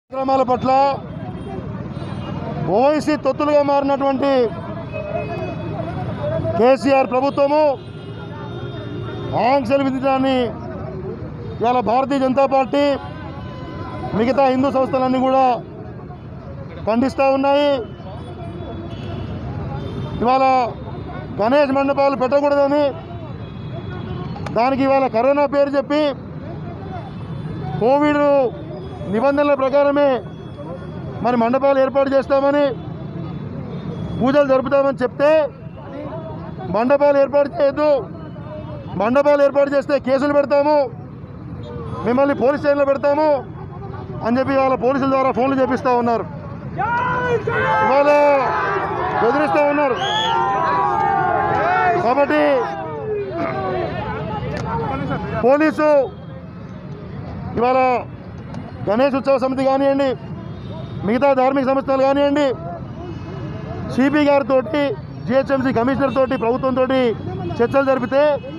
కార్యక్రమాల పట్ల ఓవైసీ తొత్తులుగా మారినటువంటి కేసీఆర్ ప్రభుత్వము ఆంక్షలు విధించడాన్ని ఇవాళ భారతీయ జనతా పార్టీ మిగతా హిందూ సంస్థలన్నీ కూడా ఖండిస్తూ ఉన్నాయి ఇవాళ గణేష్ మండపాలు పెట్టకూడదని దానికి ఇవాళ కరోనా పేరు చెప్పి కోవిడ్ నిబంధనల ప్రకారమే మరి మండపాలు ఏర్పాటు చేస్తామని పూజలు జరుపుతామని చెప్తే మండపాలు ఏర్పాటు చేయొద్దు మండపాలు ఏర్పాటు చేస్తే కేసులు పెడతాము మిమ్మల్ని పోలీస్ స్టేషన్లో పెడతాము అని చెప్పి వాళ్ళ పోలీసుల ద్వారా ఫోన్లు చేపిస్తూ ఉన్నారు ఇవాళ బెదిరిస్తూ ఉన్నారు కాబట్టి పోలీసు ఇవాళ గణేష్ ఉత్సవ సమితి కానివ్వండి మిగతా ధార్మిక సంస్థలు కానివ్వండి సిపి గారితో జిహెచ్ఎంసీ కమిషనర్ తోటి ప్రభుత్వంతో చర్చలు జరిపితే